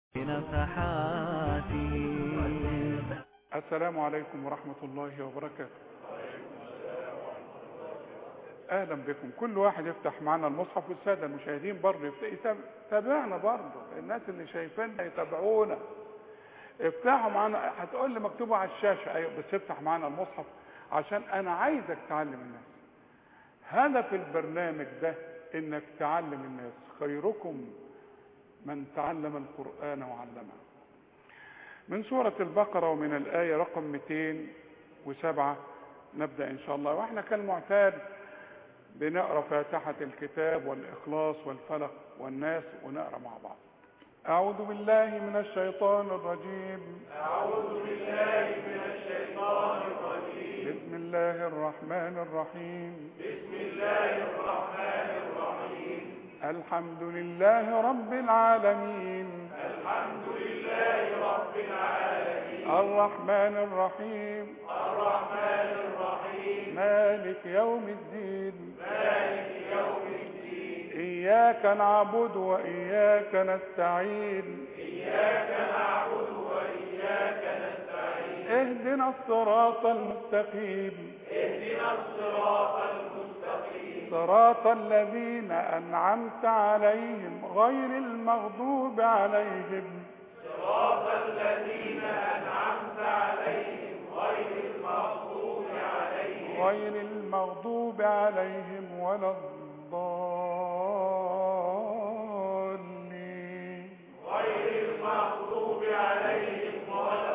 نفحاته السلام عليكم ورحمة الله وبركاته أهلا بكم كل واحد يفتح معنا المصحف والسادة المشاهدين برضه يفت- يتاب- يتابعنا برضه الناس اللي شايفيننا يتابعونا افتحوا معنا هتقول لي مكتوبة على الشاشة أيوة بس افتح معنا المصحف عشان أنا عايزك تعلم الناس هدف البرنامج ده إنك تعلم الناس خيركم من تعلم القرآن وعلمه من سورة البقرة ومن الآية رقم 207 نبدأ إن شاء الله وإحنا كالمعتاد بنقرأ فاتحة الكتاب والإخلاص والفلق والناس ونقرأ مع بعض أعوذ بالله من الشيطان الرجيم أعوذ بالله من الشيطان الرجيم بسم الله الرحمن الرحيم بسم الله الرحمن الرحيم الحمد لله رب العالمين الرحمن الرحيم الرحمن الرحيم مالك يوم الدين مالك يوم الدين إياك نعبد وإياك نستعين إياك نعبد وإياك نستعين اهدنا الصراط المستقيم اهدنا الصراط المستقيم صراط الذين أنعمت عليهم غير المغضوب عليهم غير المغضوب عليهم ولا الضالين غير المغضوب عليهم ولا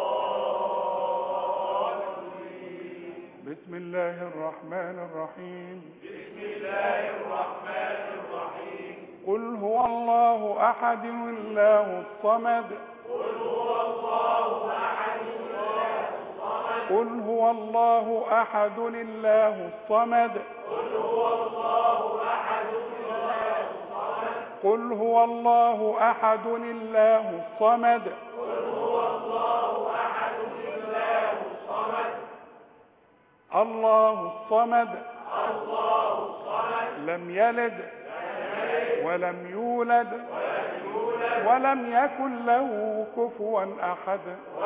الضالين بسم الله الرحمن الرحيم بسم الله الرحمن الرحيم قل هو الله أحد الله الصمد قل هو الله أحد الله الصمد قل هو الله أحد الله الصمد قل هو الله أحد الله الصمد قل هو الله أحد الله الصمد قل هو الله أحد الله الصمد الله الصمد الله الصمد لم يلد ولم يولد ولم يكن له كفوا أحد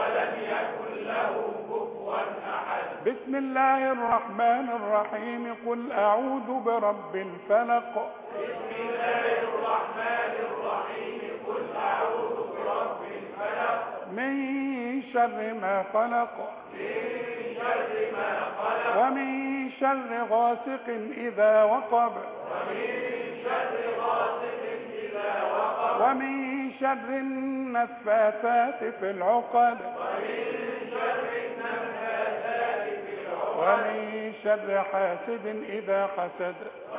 بسم الله الرحمن الرحيم قل أعوذ برب الفلق بسم الله الرحمن الرحيم قل أعوذ برب الفلق من شر ما خلق من شر ما خلق ومن شر غاسق إذا وقب ومن شر غاسق إذا وقب ومن شر النفاثات في العقد ومن شر حاسد إذا حسد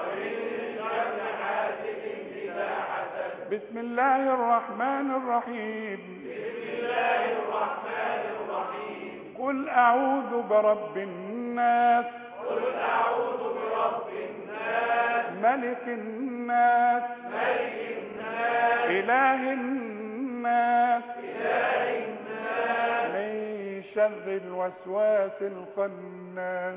بسم الله الرحمن الرحيم بسم الله الرحمن الرحيم قل أعوذ برب الناس قل أعوذ برب الناس ملك الناس ملك الناس إله الناس إله الناس من شر الوسواس الخناس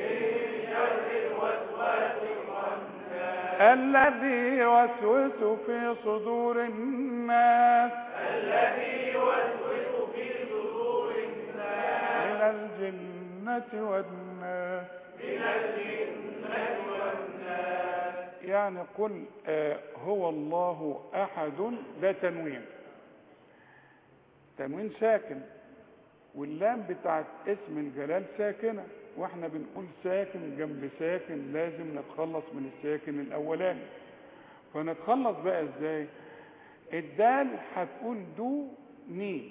الذي يوسوس في صدور الناس الذي يوسوس في صدور الناس من الجنة والناس من الجنة والناس يعني قل آه هو الله أحد ده تنوين تنوين ساكن واللام بتاعت اسم الجلال ساكنة واحنا بنقول ساكن جنب ساكن لازم نتخلص من الساكن الاولاني فنتخلص بقى ازاي الدال هتقول دو ني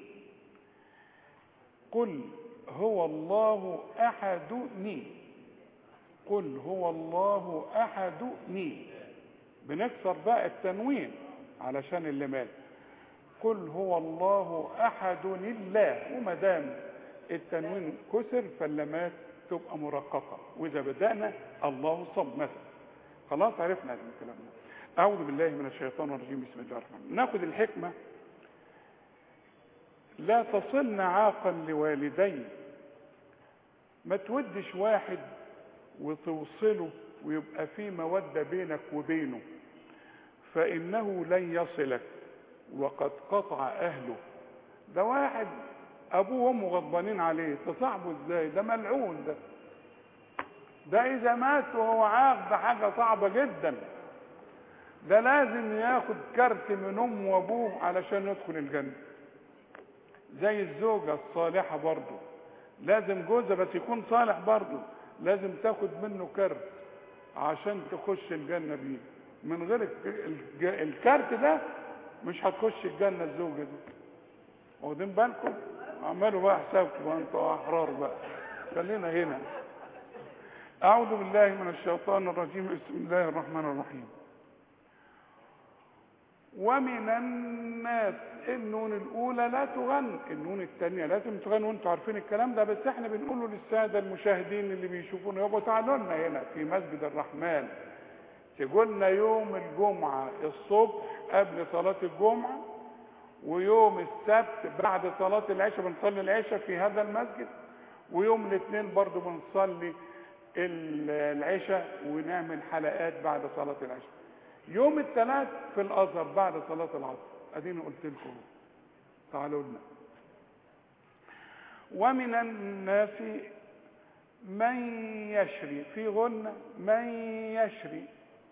قل هو الله احد ني قل هو الله احد ني بنكسر بقى التنوين علشان اللي مات قل هو الله احد الله وما دام التنوين كسر فاللمات تبقى مرققه واذا بدانا الله صم مثلا خلاص عرفنا الكلام ده اعوذ بالله من الشيطان الرجيم بسم الله الرحمن الرحيم ناخذ الحكمه لا تصلن عاقا لوالدين ما تودش واحد وتوصله ويبقى في موده بينك وبينه فانه لن يصلك وقد قطع اهله ده واحد ابوه وامه غضبانين عليه تصاحبه ازاي ده ملعون ده ده اذا مات وهو عاق ده حاجه صعبه جدا ده لازم ياخد كارت من امه وابوه علشان يدخل الجنه زي الزوجه الصالحه برضه لازم جوزها بس يكون صالح برضه لازم تاخد منه كارت عشان تخش الجنه بيه من غير الكارت ده مش هتخش الجنه الزوجه دي واخدين بالكم اعملوا بقى حسابكم وانتوا احرار بقى خلينا هنا اعوذ بالله من الشيطان الرجيم بسم الله الرحمن الرحيم ومن الناس النون الاولى لا تغن النون الثانيه لازم تغن وانتوا عارفين الكلام ده بس احنا بنقوله للساده المشاهدين اللي بيشوفونا يابا تعالوا لنا هنا في مسجد الرحمن تقولنا يوم الجمعه الصبح قبل صلاه الجمعه ويوم السبت بعد صلاة العشاء بنصلي العشاء في هذا المسجد ويوم الاثنين برضو بنصلي العشاء ونعمل حلقات بعد صلاة العشاء يوم الثلاث في الازهر بعد صلاة العصر اديني قلت لكم تعالوا لنا ومن الناس من يشري في غنى من يشري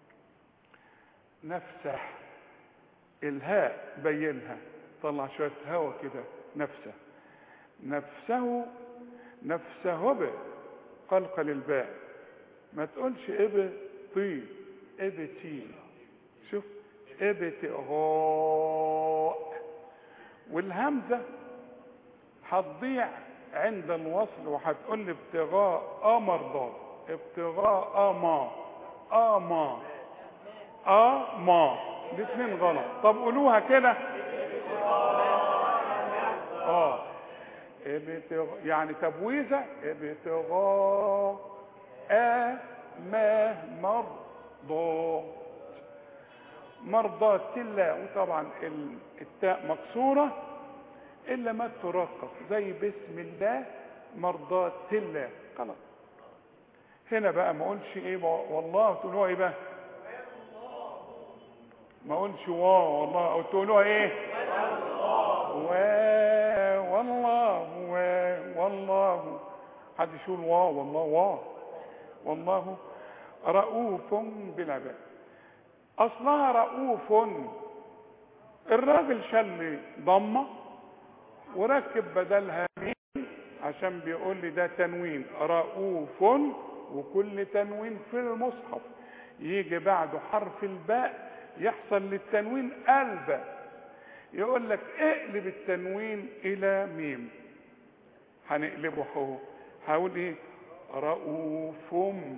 نفسه الهاء بينها طلع شوية هوا كده نفسه نفسه نفسه به قلقل الباء ما تقولش اب طي اب تي شوف ابتغاء والهمزة هتضيع عند الوصل وهتقول لي ابتغاء مرضات ابتغاء ما اما اما الاثنين غلط طب قولوها كده اه ابتغاء يعني تبويزه ابتغاء ما مرضات مرضات الله وطبعا التاء مكسوره الا ما ترقق زي بسم الله مرضات الله خلاص هنا بقى ما اقولش ايه والله تقولوها ايه بقى ما اقولش واو والله او تقولوها ايه و والله و والله حد يقول واو والله واو والله رؤوف بالعباد اصلها رؤوف الراجل شل ضمه وركب بدلها مين عشان بيقول لي ده تنوين رؤوف وكل تنوين في المصحف يجي بعده حرف الباء يحصل للتنوين قلبة يقول لك اقلب التنوين الى ميم هنقلبه اهو هقول ايه رؤوف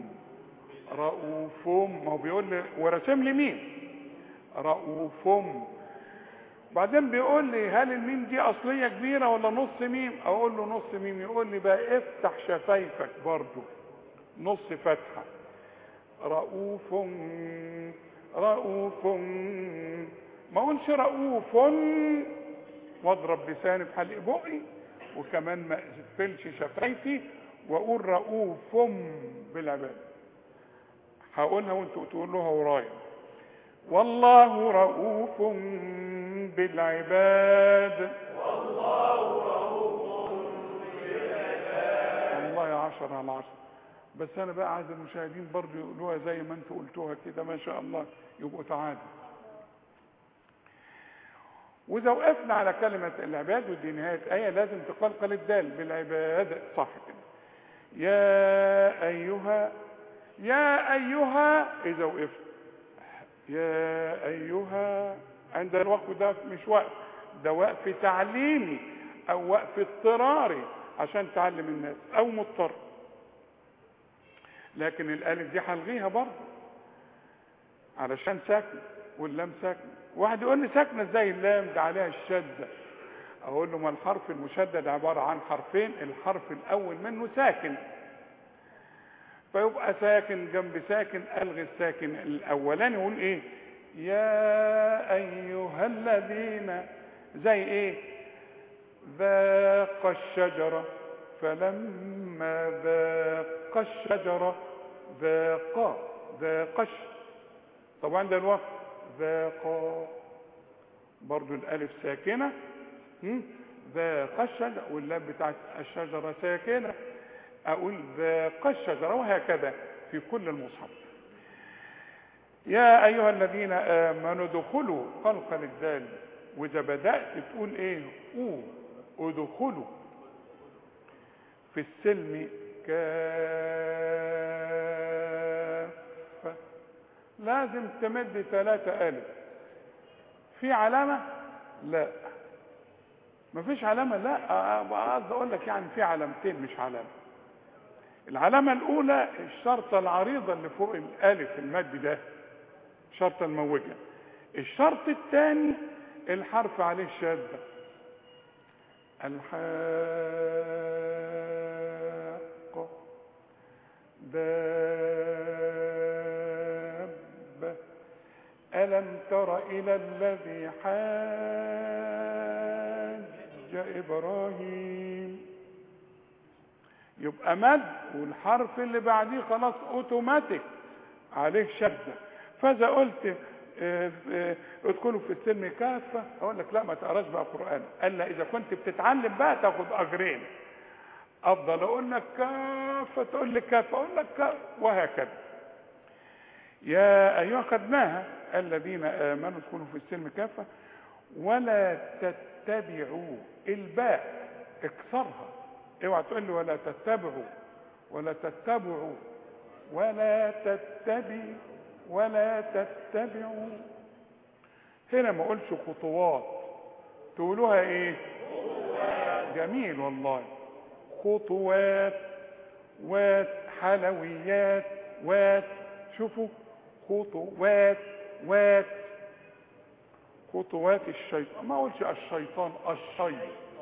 رؤوف ما هو بيقول لي ورسم لي ميم رؤوف بعدين بيقول لي هل الميم دي اصليه كبيره ولا نص ميم اقول له نص ميم يقول لي بقى افتح شفايفك برضو نص فتحه رؤوف رؤوف ما اقولش رؤوف واضرب لساني في حلق بقي وكمان ما اقفلش شفايفي واقول رؤوف بالعباد هقولها وانتوا تقولوها ورايا والله رؤوف بالعباد والله رؤوف بالعباد والله عشرة على عشرة بس انا بقى عايز المشاهدين برضه يقولوها زي ما انتوا قلتوها كده ما شاء الله يبقوا تعادل واذا وقفنا على كلمة العباد ودي نهاية آية لازم تقلقل الدال بالعباد صح كده يا أيها يا أيها إذا وقفت يا أيها عند الوقف ده مش وقف ده وقف تعليمي أو وقف اضطراري عشان تعلم الناس أو مضطر لكن الالف دي هلغيها برضه علشان ساكنه واللام ساكنه واحد يقول لي ساكنه ازاي اللام ده عليها الشده اقول له ما الحرف المشدد عباره عن حرفين الحرف الاول منه ساكن فيبقى ساكن جنب ساكن الغي الساكن الاولاني يقول ايه يا ايها الذين زي ايه ذاق الشجره فلما ذاق الشجرة ذاق ذاقش طبعا ده الوقت ذاق برضو الالف ساكنه هم؟ ذاق الشجره واللام بتاعت الشجره ساكنه اقول ذاق الشجره وهكذا في كل المصحف يا ايها الذين امنوا ادخلوا خلق الدال واذا بدات تقول ايه او ادخلوا في السلم كافة لازم تمد ثلاثة ألف في علامة؟ لا مفيش علامة لا قصدي أقول لك يعني في علامتين مش علامة العلامة الأولى الشرطة العريضة اللي فوق الألف المد ده الشرطة الموجة الشرط الثاني الحرف عليه شدة الحاقة دابة ألم تر إلى الذي حاج إبراهيم يبقى مد والحرف اللي بعديه خلاص اوتوماتيك عليه شدة فاذا قلت اه اه ادخلوا في السلم كافة اقول لك لا ما تقراش بقى قرآن الا اذا كنت بتتعلم بقى تاخد اجرين افضل اقول لك كافة تقول لي كافة اقول لك كافة وهكذا يا ايها خدناها الذين امنوا ادخلوا في السلم كافة ولا تتبعوا الباء اكسرها اوعى تقول لي ولا تتبعوا ولا تتبعوا ولا تتبع ولا تتبعوا هنا ما اقولش خطوات تقولوها ايه جميل والله خطوات وات حلويات وات شوفوا خطوات وات خطوات الشيطان ما اقولش الشيطان الشيطان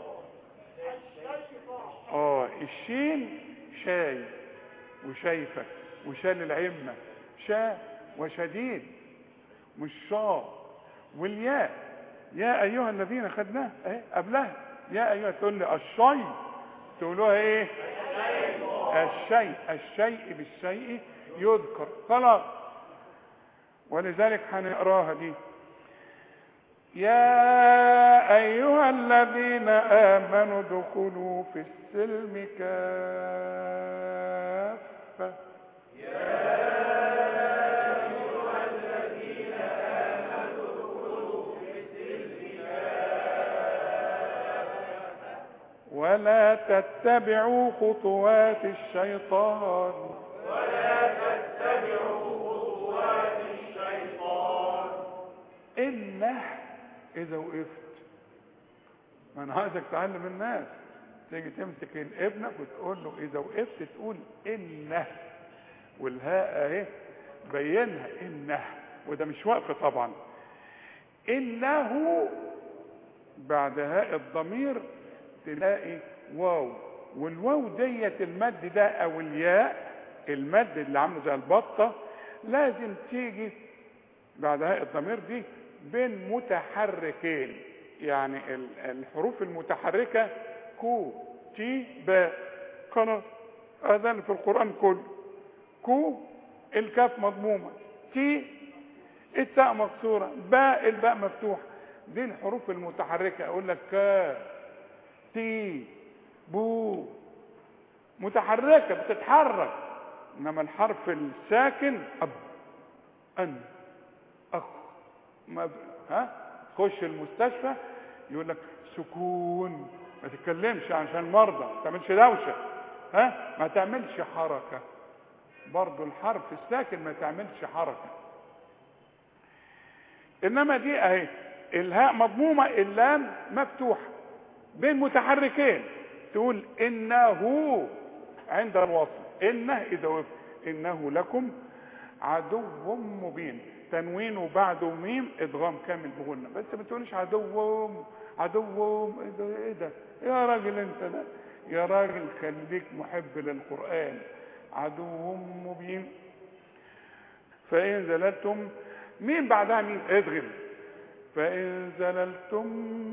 اه الشين شاي وشايفة وشال العمة شا وشديد مش شا والياء يا ايها الذين خدناه اهي قبلها يا ايها تقول لي الشيء تقولوها ايه الشيء الشيء بالشيء يذكر خلاص ولذلك هنقراها دي يا أيها الذين آمنوا ادخلوا في السلم كافة ولا تتبعوا خطوات الشيطان ولا تتبعوا خطوات الشيطان إنه إذا وقفت ما أنا عايزك تعلم الناس تيجي تمسك ابنك وتقول له إذا وقفت تقول إنه والهاء أهي بينها إنه وده مش وقف طبعا إنه بعد هاء الضمير تلاقي واو والواو ديت المد ده او الياء المد اللي عامله زي البطه لازم تيجي بعد هاء الضمير دي بين متحركين يعني الحروف المتحركه كو تي باء خلاص هذا في القران كله كو الكاف مضمومه تي التاء مكسوره باء الباء مفتوحه دي الحروف المتحركه اقول لك كاف تي بو متحركة بتتحرك انما الحرف الساكن اب ان اخ ما ب... ها تخش المستشفى يقول لك سكون ما تتكلمش عشان مرضى ما تعملش دوشه ها ما تعملش حركه برضو الحرف الساكن ما تعملش حركه انما دي اهي الهاء مضمومه اللام مفتوحه بين متحركين تقول انه عند الوصل انه اذا وقف انه لكم عدو مبين تنوين وبعده ميم ادغام كامل بغنى بس ما تقولش عدو عدو ايه ده ايه ده يا راجل انت ده يا راجل خليك محب للقران عدو مبين فان زللتم مين بعدها مين ادغم فان زللتم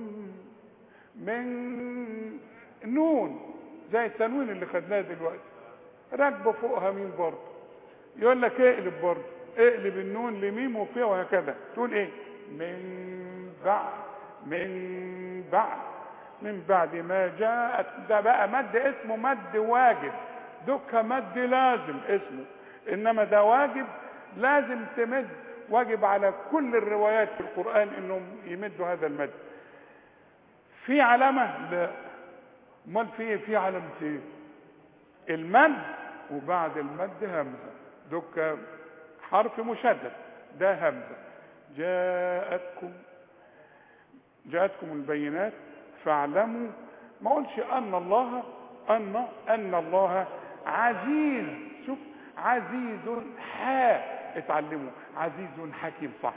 من نون زي التنوين اللي خدناه دلوقتي راكبه فوقها مين برضه يقول لك اقلب برضه اقلب النون لميم وفيها وهكذا تقول ايه من بعد من بعد من بعد ما جاءت ده بقى مد اسمه مد واجب دك مد لازم اسمه انما ده واجب لازم تمد واجب على كل الروايات في القرآن انهم يمدوا هذا المد في علامة لا امال في ايه في علامة ايه المد وبعد المد همزة دك حرف مشدد ده همزة جاءتكم جاءتكم البينات فاعلموا ما اقولش ان الله ان ان الله عزيز شوف عزيز حا اتعلموا عزيز حكيم صح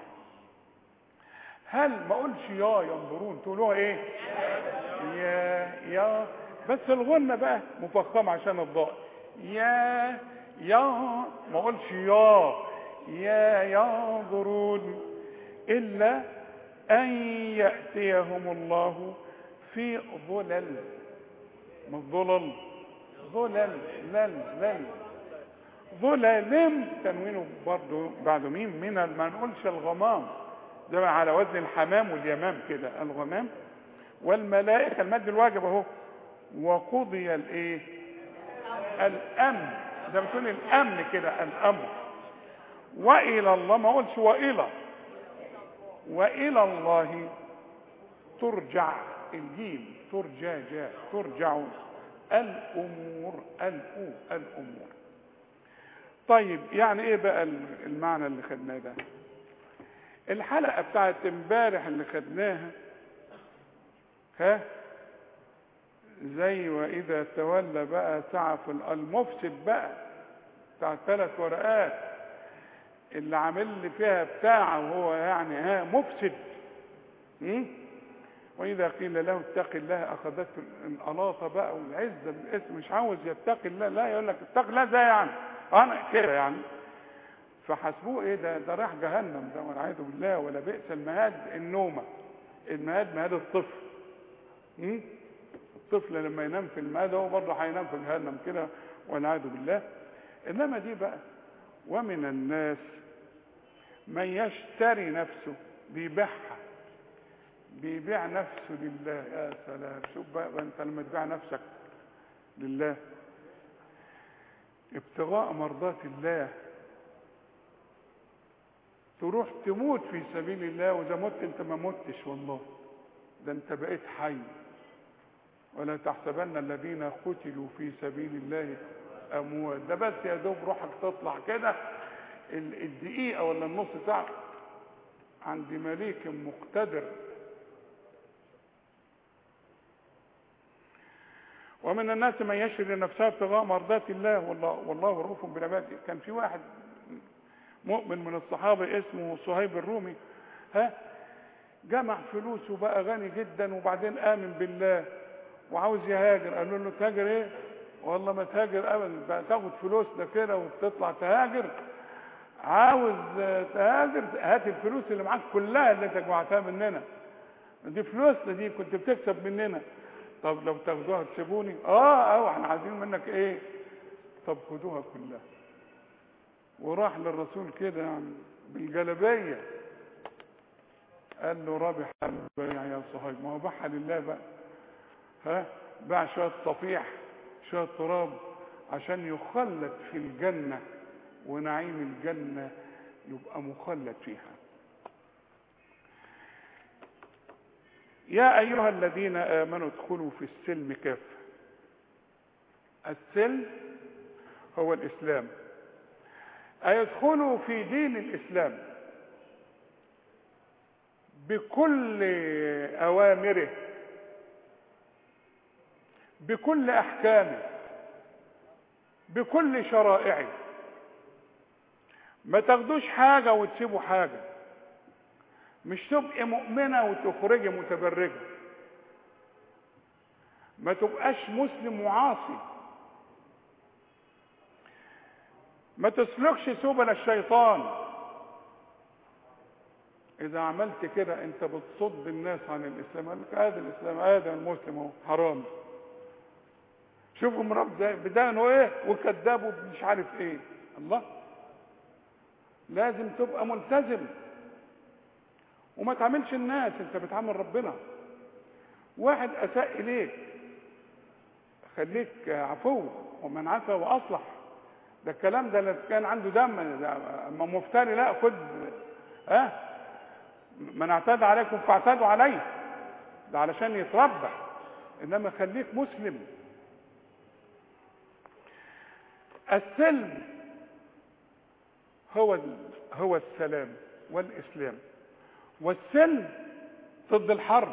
هل ما اقولش يا ينظرون تقولوها ايه يا يا بس الغنة بقى مفخمة عشان الضاء يا يا ما اقولش يا يا ينظرون الا ان ياتيهم الله في ظلل مش ظلل ظلل لل لل ظلل تنوينه برضه بعد مين من ما نقولش الغمام ده على وزن الحمام واليمام كده الغمام والملائكة المد الواجب اهو وقضي الايه الامن ده بتقول الامن كده الامر والى الله ما اقولش والى والى الله ترجع الجيم ترجع جاء ترجع الامور الأو الامور طيب يعني ايه بقى المعنى اللي خدناه ده الحلقه بتاعت امبارح اللي خدناها ها زي واذا تولى بقى سعى في المفسد بقى بتاع ثلاث ورقات اللي عامل لي فيها بتاع وهو يعني ها مفسد م? واذا قيل له اتق الله اخذته القلاطه بقى والعزه بالاسم مش عاوز يتقي الله لا يقول لك اتق الله ده يعني انا كده يعني فحسبوه ايه ده ده راح جهنم ده والعياذ بالله ولا بئس المهاد النومه المهاد مهاد الطفل م? الطفل لما ينام في المهاد هو برضه هينام في جهنم كده والعياذ بالله انما دي بقى ومن الناس من يشتري نفسه بيبيعها بيبيع نفسه لله يا سلام شوف بقى انت لما تبيع نفسك لله ابتغاء مرضات الله تروح تموت في سبيل الله واذا مت انت ما متش والله ده انت بقيت حي ولا تحسبن الذين قتلوا في سبيل الله اموات ده بس يا دوب روحك تطلع كده الدقيقه ولا النص ساعه عند مليك مقتدر ومن الناس من يشري نفسه ابتغاء مرضات الله والله والله رؤوف بالعباد كان في واحد مؤمن من الصحابه اسمه صهيب الرومي ها جمع فلوس وبقى غني جدا وبعدين امن بالله وعاوز يهاجر قالوا له تهاجر ايه والله ما تهاجر ابدا بقى تاخد فلوس ده كده وتطلع تهاجر عاوز تهاجر هات الفلوس اللي معاك كلها اللي انت جمعتها مننا دي فلوسنا دي كنت بتكسب مننا طب لو تاخدوها تسيبوني اه اه احنا عايزين منك ايه طب خدوها كلها وراح للرسول كده يعني بالجلبيه قال له رابح البيع يا صهيب ما هو باعها لله بقى ها باع شويه صفيح شويه تراب عشان يخلد في الجنه ونعيم الجنه يبقى مخلد فيها يا أيها الذين آمنوا ادخلوا في السلم كافة السلم هو الإسلام أي ادخلوا في دين الإسلام بكل أوامره بكل أحكامه بكل شرائعه ما تاخدوش حاجة وتسيبوا حاجة مش تبقي مؤمنة وتخرجي متبرجة ما تبقاش مسلم وعاصي ما تسلكش سبل الشيطان اذا عملت كده انت بتصد الناس عن الاسلام قال لك هذا الاسلام هذا المسلم اهو حرام شوفوا مراب ده بدانه ايه وكذاب ومش عارف ايه الله لازم تبقى ملتزم وما تعاملش الناس انت بتعامل ربنا واحد اساء اليك خليك عفو ومن عفا واصلح ده الكلام ده اللي كان عنده دم ده اما مفتري لا خد ها أه؟ من اعتدى عليكم فاعتدوا عليه ده علشان يتربى انما خليك مسلم السلم هو هو السلام والاسلام والسلم ضد الحرب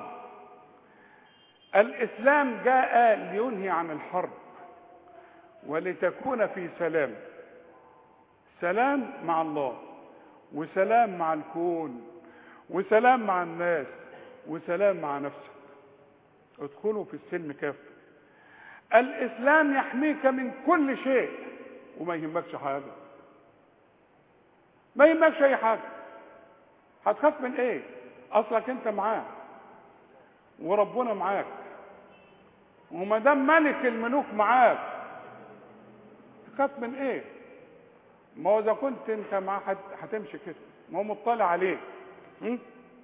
الاسلام جاء لينهي عن الحرب ولتكون في سلام سلام مع الله وسلام مع الكون وسلام مع الناس وسلام مع نفسك ادخلوا في السلم كافة الاسلام يحميك من كل شيء وما يهمكش حاجه ما يهمكش اي حاجه هتخاف من ايه اصلك انت معاه وربنا معاك وما دام ملك الملوك معاك تخاف من ايه ما هو اذا كنت انت معاه هتمشي كده ما هو مطلع عليك م?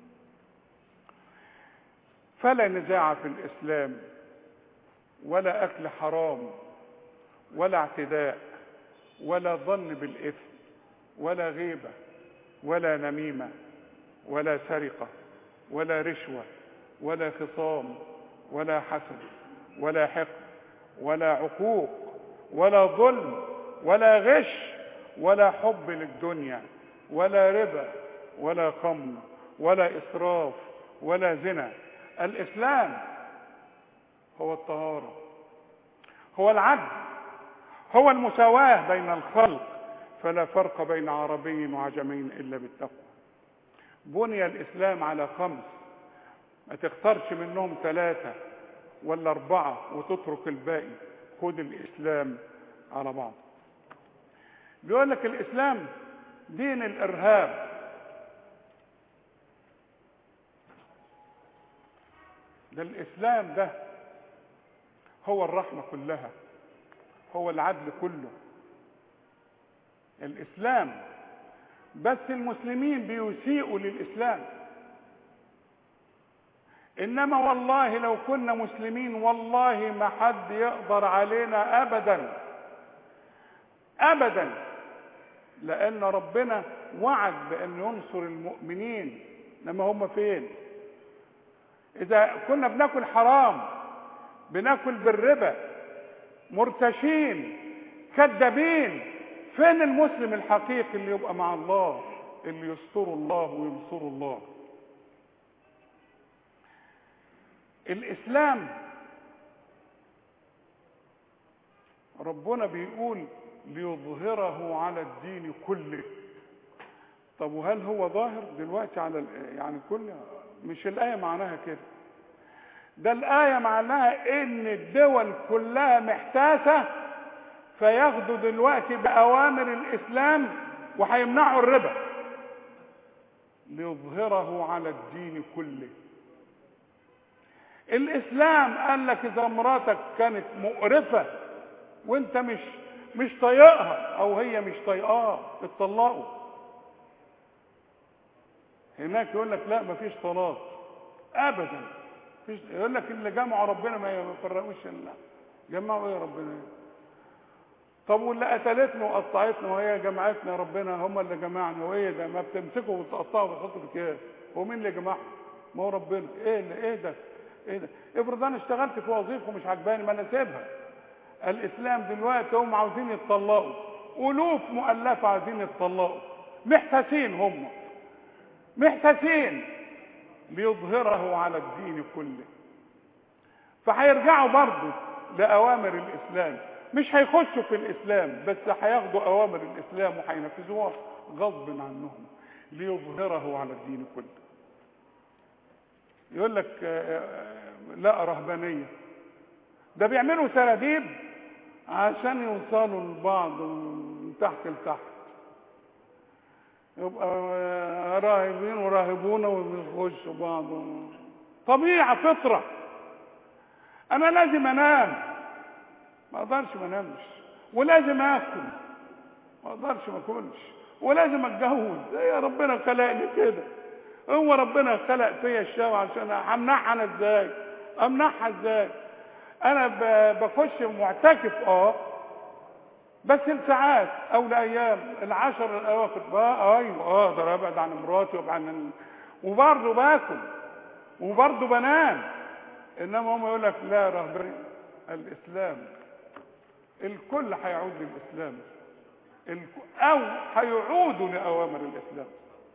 فلا نزاع في الاسلام ولا اكل حرام ولا اعتداء ولا ظن بالاثم ولا غيبه ولا نميمه ولا سرقه ولا رشوه ولا خصام ولا حسد ولا حقد ولا عقوق ولا ظلم ولا غش ولا حب للدنيا ولا ربا ولا خمر ولا اسراف ولا زنا الاسلام هو الطهاره هو العدل هو المساواه بين الخلق فلا فرق بين عربي وعجمي الا بالتقوى بني الاسلام على خمس ما تختارش منهم ثلاثه ولا اربعه وتترك الباقي خد الاسلام على بعض بيقول لك الاسلام دين الارهاب ده الاسلام ده هو الرحمه كلها هو العدل كله الاسلام بس المسلمين بيسيئوا للاسلام انما والله لو كنا مسلمين والله ما حد يقدر علينا ابدا ابدا لان ربنا وعد بان ينصر المؤمنين انما هم فين اذا كنا بناكل حرام بناكل بالربا مرتشين كذابين فين المسلم الحقيقي اللي يبقى مع الله اللي يستر الله وينصر الله الاسلام ربنا بيقول ليظهره على الدين كله طب وهل هو ظاهر دلوقتي على يعني كل مش الايه معناها كده ده الايه معناها ان الدول كلها محتاسه فياخدوا دلوقتي باوامر الاسلام وهيمنعوا الربا ليظهره على الدين كله الاسلام قال لك اذا مراتك كانت مقرفه وانت مش مش طايقها او هي مش طايقاه اتطلقوا هناك يقول لك لا مفيش طلاق ابدا فيش يقول لك اللي جمعوا ربنا ما يفرقوش الا جمعوا ايه ربنا طب واللي قتلتنا وقطعتنا وهي جمعتنا ربنا هم اللي جمعنا وايه ده ما بتمسكوا وتقطعوا وتحطوا في اكياس هو مين اللي جمعهم ما هو ربنا ايه اللي ايه ده ايه ده افرض انا اشتغلت في وظيفه مش عجباني ما انا سيبها الاسلام دلوقتي هم عاوزين يتطلقوا الوف مؤلفه عايزين يتطلقوا محتاسين هم محتاسين ليظهره على الدين كله فهيرجعوا برضه لاوامر الاسلام مش هيخشوا في الاسلام بس هياخدوا اوامر الاسلام وهينفذوها غصب عنهم ليظهره على الدين كله يقول لك لا رهبانيه ده بيعملوا سراديب عشان يوصلوا لبعض من تحت لتحت يبقى راهبين وراهبون وبيخشوا بعض طبيعة فطرة أنا لازم أنام ما أقدرش ما أنامش ولازم آكل ما أقدرش ما أكلش ولازم أتجوز يا ربنا خلقني كده هو ربنا خلق فيا الشهوة عشان امنعها انا ازاي امنعها ازاي انا ب- بخش معتكف اه بس لساعات او لايام العشر الاواخر بقى ايوه اقدر ابعد عن مراتي وابعد عن وبرضه باكل وبرضه بنام انما هم يقول لك لا رهبان الاسلام الكل هيعود للاسلام الك- او هيعودوا لاوامر الاسلام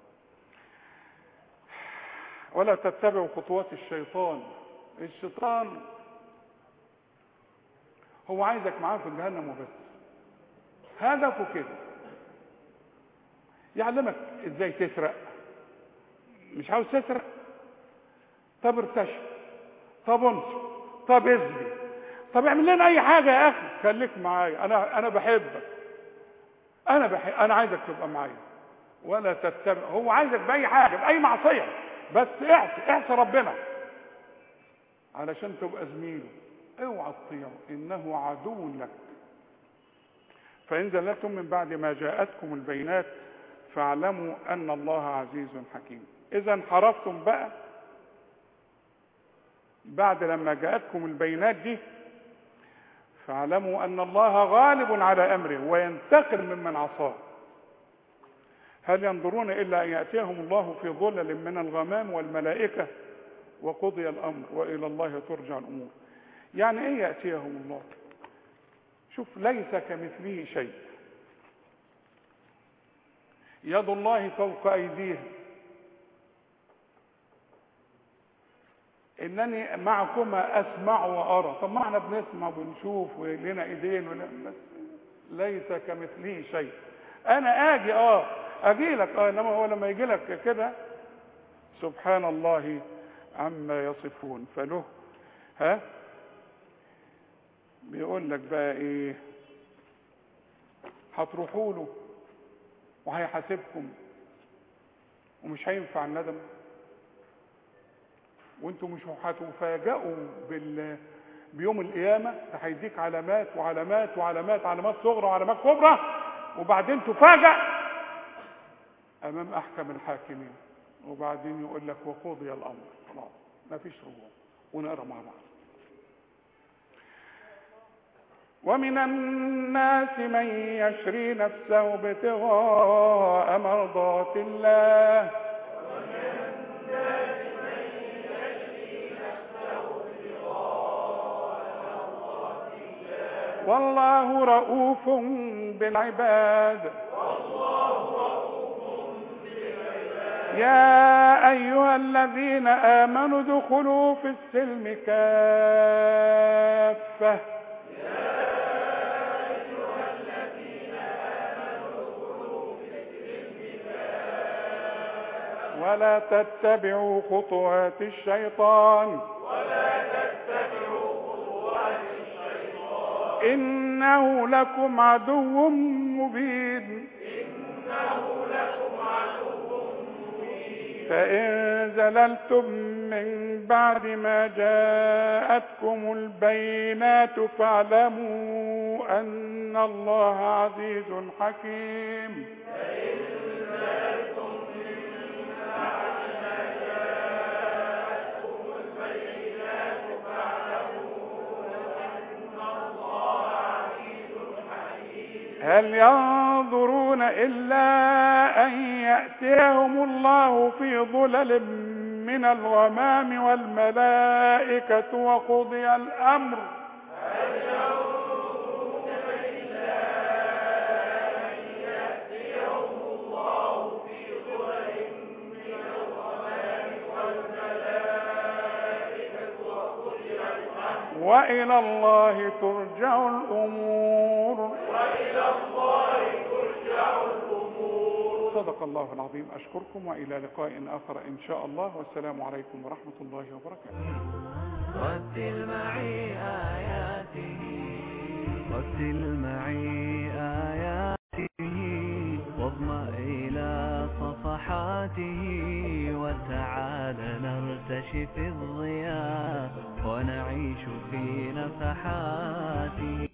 ولا تتبعوا خطوات الشيطان الشيطان هو عايزك معاه في جهنم وبس هدفه كده يعلمك ازاي تسرق مش عاوز تسرق طب ارتشي طب انصر طب اذبي طب اعمل لنا اي حاجه يا اخي خليك معايا انا انا بحبك انا بحب انا عايزك تبقى معايا ولا تتبع هو عايزك باي حاجه باي معصيه بس اعصي اعصي ربنا علشان تبقى زميله اوعى تطيعه انه عدو لك فان زلتم من بعد ما جاءتكم البينات فاعلموا ان الله عزيز حكيم اذا انحرفتم بقى بعد لما جاءتكم البينات دي فاعلموا ان الله غالب على امره وينتقم ممن عصاه هل ينظرون الا ان ياتيهم الله في ظلل من الغمام والملائكه وقضي الامر والى الله ترجع الامور يعني ايه ياتيهم الله شوف ليس كمثله شيء يد الله فوق ايديهم انني معكما اسمع وارى طب ما احنا بنسمع وبنشوف ولنا ايدين ولا بس ليس كمثله شيء انا اجي اه اجي لك اه انما هو لما يجي لك كده سبحان الله عما يصفون فله ها بيقول لك بقى ايه هتروحوا له وهيحاسبكم ومش هينفع الندم وانتم مش هتفاجئوا بال بيوم القيامة ده هيديك علامات وعلامات وعلامات علامات صغرى وعلامات كبرى وبعدين تفاجأ أمام أحكم الحاكمين وبعدين يقول لك وقضي الأمر خلاص مفيش رجوع ونقرا مع بعض ومن الناس من يشري نفسه ابتغاء مرضات الله والله رؤوف بالعباد يا أيها الذين آمنوا ادخلوا في السلم كافة ولا تتبعوا خطوات الشيطان إنه لكم عدو مبين فإن زللتم من بعد ما جاءتكم البينات فاعلموا أن الله عزيز حكيم هل ينظرون إلا أن يأتيهم الله في ظلل من الغمام والملائكة وقضي الأمر وإلى الله ترجع الأمور صدق الله العظيم أشكركم وإلى لقاء آخر إن شاء الله والسلام عليكم ورحمة الله وبركاته رتل معي آياته رتل معي آياته واضمأ إلى صفحاته وتعال نرتشي في الضياء ونعيش في نفحاته